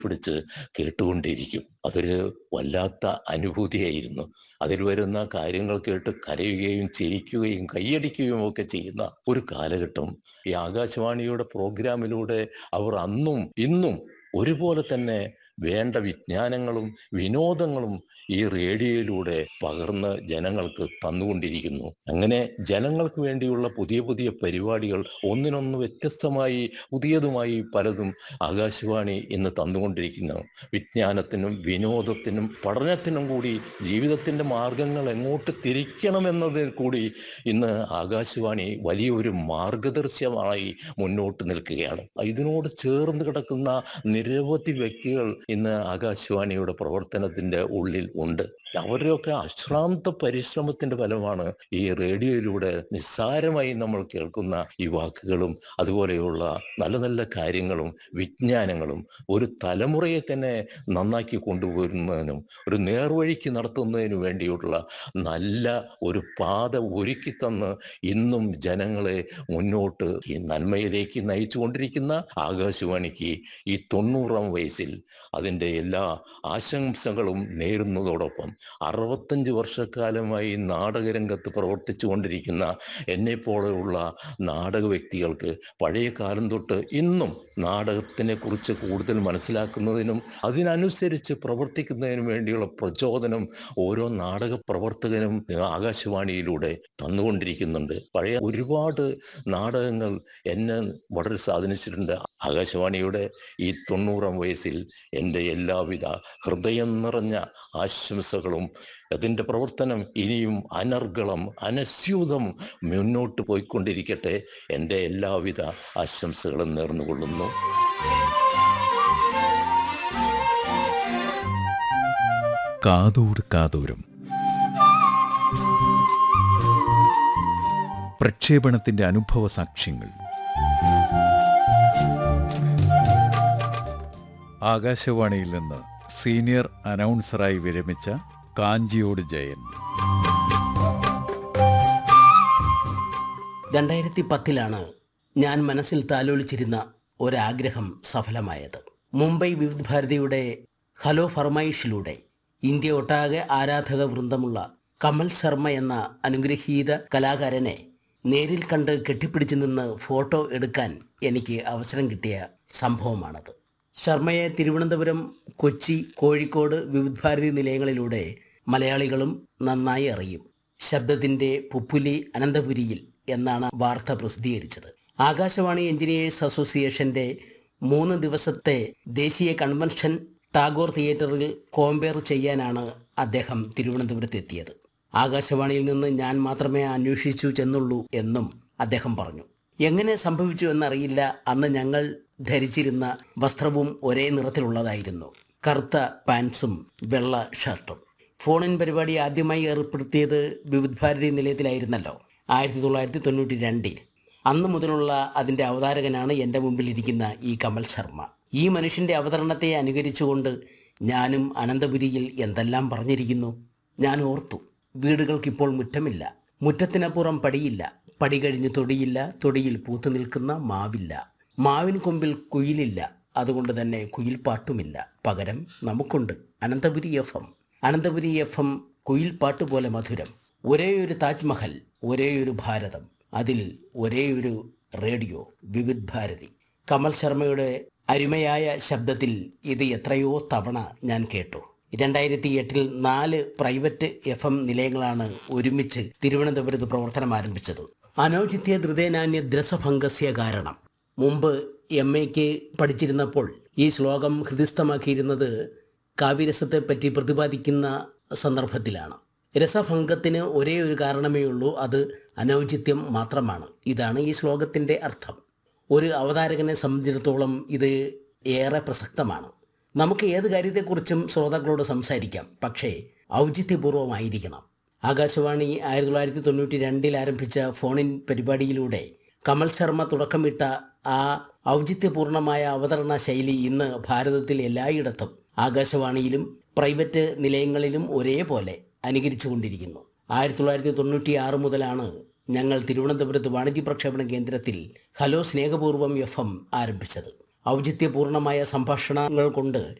പിടിച്ച് കേട്ടുകൊണ്ടിരിക്കും അതൊരു വല്ലാത്ത അനുഭൂതിയായിരുന്നു അതിൽ വരുന്ന കാര്യങ്ങൾ കേട്ട് കരയുകയും ചിരിക്കുകയും കൈയടിക്കുകയും ഒക്കെ ചെയ്യുന്ന ഒരു കാലഘട്ടം ഈ ആകാശവാണിയുടെ പ്രോഗ്രാമിലൂടെ അവർ അന്നും ഇന്നും ഒരുപോലെ തന്നെ വേണ്ട വിജ്ഞാനങ്ങളും വിനോദങ്ങളും ഈ റേഡിയോയിലൂടെ പകർന്ന് ജനങ്ങൾക്ക് തന്നുകൊണ്ടിരിക്കുന്നു അങ്ങനെ ജനങ്ങൾക്ക് വേണ്ടിയുള്ള പുതിയ പുതിയ പരിപാടികൾ ഒന്നിനൊന്ന് വ്യത്യസ്തമായി പുതിയതുമായി പലതും ആകാശവാണി ഇന്ന് തന്നുകൊണ്ടിരിക്കുന്നു വിജ്ഞാനത്തിനും വിനോദത്തിനും പഠനത്തിനും കൂടി ജീവിതത്തിൻ്റെ മാർഗങ്ങൾ എങ്ങോട്ട് തിരിക്കണമെന്നതിൽ കൂടി ഇന്ന് ആകാശവാണി വലിയൊരു മാർഗദർശനമായി മുന്നോട്ട് നിൽക്കുകയാണ് ഇതിനോട് ചേർന്ന് കിടക്കുന്ന നിരവധി വ്യക്തികൾ ഇന്ന് ആകാശവാണിയുടെ പ്രവർത്തനത്തിന്റെ ഉള്ളിൽ ഉണ്ട് അവരുടെയൊക്കെ അശ്രാന്ത പരിശ്രമത്തിന്റെ ഫലമാണ് ഈ റേഡിയോയിലൂടെ നിസ്സാരമായി നമ്മൾ കേൾക്കുന്ന ഈ വാക്കുകളും അതുപോലെയുള്ള നല്ല നല്ല കാര്യങ്ങളും വിജ്ഞാനങ്ങളും ഒരു തലമുറയെ തന്നെ നന്നാക്കി കൊണ്ടുപോരുന്നതിനും ഒരു നേർവഴിക്ക് നടത്തുന്നതിനു വേണ്ടിയുള്ള നല്ല ഒരു പാത ഒരുക്കി തന്ന് ഇന്നും ജനങ്ങളെ മുന്നോട്ട് ഈ നന്മയിലേക്ക് നയിച്ചുകൊണ്ടിരിക്കുന്ന ആകാശവാണിക്ക് ഈ തൊണ്ണൂറാം വയസ്സിൽ അതിൻ്റെ എല്ലാ ആശംസകളും നേരുന്നതോടൊപ്പം അറുപത്തഞ്ച് വർഷക്കാലമായി നാടകരംഗത്ത് പ്രവർത്തിച്ചു കൊണ്ടിരിക്കുന്ന എന്നെ പോലെയുള്ള നാടക വ്യക്തികൾക്ക് പഴയ കാലം തൊട്ട് ഇന്നും നാടകത്തിനെ കുറിച്ച് കൂടുതൽ മനസ്സിലാക്കുന്നതിനും അതിനനുസരിച്ച് പ്രവർത്തിക്കുന്നതിനും വേണ്ടിയുള്ള പ്രചോദനം ഓരോ നാടക പ്രവർത്തകനും ആകാശവാണിയിലൂടെ തന്നുകൊണ്ടിരിക്കുന്നുണ്ട് പഴയ ഒരുപാട് നാടകങ്ങൾ എന്നെ വളരെ സ്വാധീനിച്ചിട്ടുണ്ട് ആകാശവാണിയുടെ ഈ തൊണ്ണൂറാം വയസ്സിൽ എൻ്റെ എല്ലാവിധ ഹൃദയം നിറഞ്ഞ ആശംസകളും അതിൻ്റെ പ്രവർത്തനം ഇനിയും അനർഗളം അനസ്യൂതം മുന്നോട്ട് പോയിക്കൊണ്ടിരിക്കട്ടെ എൻ്റെ എല്ലാവിധ ആശംസകളും നേർന്നുകൊള്ളുന്നു കാതോട് കാതോരം പ്രക്ഷേപണത്തിന്റെ അനുഭവ സാക്ഷ്യങ്ങൾ ആകാശവാണിയിൽ നിന്ന് സീനിയർ അനൗൺസറായി വിരമിച്ച കാഞ്ചിയോട് ജയൻ രണ്ടായിരത്തി പത്തിലാണ് ഞാൻ മനസ്സിൽ താലോലിച്ചിരുന്ന ഒരാഗ്രഹം സഫലമായത് മുംബൈ വിവിധ് ഭാരതിയുടെ ഹലോ ഫർമൈഷിലൂടെ ഇന്ത്യ ഒട്ടാകെ ആരാധക വൃന്ദമുള്ള കമൽ ശർമ്മ എന്ന അനുഗ്രഹീത കലാകാരനെ നേരിൽ കണ്ട് കെട്ടിപ്പിടിച്ചു നിന്ന് ഫോട്ടോ എടുക്കാൻ എനിക്ക് അവസരം കിട്ടിയ സംഭവമാണത് ശർമ്മയെ തിരുവനന്തപുരം കൊച്ചി കോഴിക്കോട് വിവിധ് ഭാരതി നിലയങ്ങളിലൂടെ മലയാളികളും നന്നായി അറിയും ശബ്ദത്തിന്റെ പുപ്പുലി അനന്തപുരിയിൽ എന്നാണ് വാർത്ത പ്രസിദ്ധീകരിച്ചത് ആകാശവാണി എഞ്ചിനീയേഴ്സ് അസോസിയേഷന്റെ മൂന്ന് ദിവസത്തെ ദേശീയ കൺവെൻഷൻ ടാഗോർ തിയേറ്ററിൽ കോമ്പയർ ചെയ്യാനാണ് അദ്ദേഹം തിരുവനന്തപുരത്ത് എത്തിയത് ആകാശവാണിയിൽ നിന്ന് ഞാൻ മാത്രമേ അന്വേഷിച്ചു ചെന്നുള്ളൂ എന്നും അദ്ദേഹം പറഞ്ഞു എങ്ങനെ സംഭവിച്ചു എന്നറിയില്ല അന്ന് ഞങ്ങൾ ധരിച്ചിരുന്ന വസ്ത്രവും ഒരേ നിറത്തിലുള്ളതായിരുന്നു കറുത്ത പാൻസും വെള്ള ഷർട്ടും ഫോണിൻ പരിപാടി ആദ്യമായി ഏർപ്പെടുത്തിയത് വിവിധ് ഭാരതി നിലയത്തിലായിരുന്നല്ലോ ആയിരത്തി തൊള്ളായിരത്തി തൊണ്ണൂറ്റി രണ്ടിൽ അന്ന് മുതലുള്ള അതിൻ്റെ അവതാരകനാണ് എൻ്റെ മുമ്പിലിരിക്കുന്ന ഈ കമൽ ശർമ്മ ഈ മനുഷ്യൻ്റെ അവതരണത്തെ അനുകരിച്ചുകൊണ്ട് ഞാനും അനന്തപുരിയിൽ എന്തെല്ലാം പറഞ്ഞിരിക്കുന്നു ഞാൻ ഓർത്തു വീടുകൾക്കിപ്പോൾ മുറ്റമില്ല മുറ്റത്തിനപ്പുറം പടിയില്ല പടി കഴിഞ്ഞ് തൊടിയില്ല തൊടിയിൽ പൂത്തു നിൽക്കുന്ന മാവില്ല മാവിൻ കൊമ്പിൽ കുയിലില്ല അതുകൊണ്ട് തന്നെ കുയിൽ പാട്ടുമില്ല പകരം നമുക്കുണ്ട് Ananthapuri F M Ananthapuri F M കുയിൽ പാട്ട് പോലെ മധുരം ഒരേയൊരു താജ്മഹൽ ഒരേയൊരു ഭാരതം അതിൽ ഒരേയൊരു റേഡിയോ വിവിധ് ഭാരതി കമൽ ശർമ്മയുടെ അരുമയായ ശബ്ദത്തിൽ ഇത് എത്രയോ തവണ ഞാൻ കേട്ടു രണ്ടായിരത്തി എട്ടിൽ നാല് പ്രൈവറ്റ് എഫ് എം നിലയങ്ങളാണ് ഒരുമിച്ച് തിരുവനന്തപുരത്ത് പ്രവർത്തനം ആരംഭിച്ചത് അനൗചിത്യ ധൃതേനാന്യ ദ്രസഭംഗസ്യ കാരണം മുമ്പ് എം എക്ക് പഠിച്ചിരുന്നപ്പോൾ ഈ ശ്ലോകം ഹൃദിസ്ഥമാക്കിയിരുന്നത് കാവ്യരസത്തെ പറ്റി പ്രതിപാദിക്കുന്ന സന്ദർഭത്തിലാണ് രസഭംഗത്തിന് ഒരേ ഒരു കാരണമേ ഉള്ളൂ അത് അനൗചിത്യം മാത്രമാണ് ഇതാണ് ഈ ശ്ലോകത്തിൻ്റെ അർത്ഥം ഒരു അവതാരകനെ സംബന്ധിച്ചിടത്തോളം ഇത് ഏറെ പ്രസക്തമാണ് നമുക്ക് ഏത് കാര്യത്തെക്കുറിച്ചും ശ്രോതാക്കളോട് സംസാരിക്കാം പക്ഷേ ഔചിത്യപൂർവമായിരിക്കണം ആകാശവാണി ആയിരത്തി തൊള്ളായിരത്തി തൊണ്ണൂറ്റി രണ്ടിൽ ആരംഭിച്ച ഫോണിൻ പരിപാടിയിലൂടെ കമൽ ശർമ്മ തുടക്കമിട്ട ആ ഔചിത്യപൂർണമായ അവതരണ ശൈലി ഇന്ന് ഭാരതത്തിൽ എല്ലായിടത്തും ആകാശവാണിയിലും പ്രൈവറ്റ് നിലയങ്ങളിലും ഒരേപോലെ അനുകരിച്ചുകൊണ്ടിരിക്കുന്നു ആയിരത്തി തൊള്ളായിരത്തി തൊണ്ണൂറ്റി ആറ് മുതലാണ് ഞങ്ങൾ തിരുവനന്തപുരത്ത് വാണിജ്യ പ്രക്ഷേപണ കേന്ദ്രത്തിൽ ഹലോ സ്നേഹപൂർവം എഫ് എം ആരംഭിച്ചത് ഔചിത്യപൂർണമായ സംഭാഷണങ്ങൾ കൊണ്ട്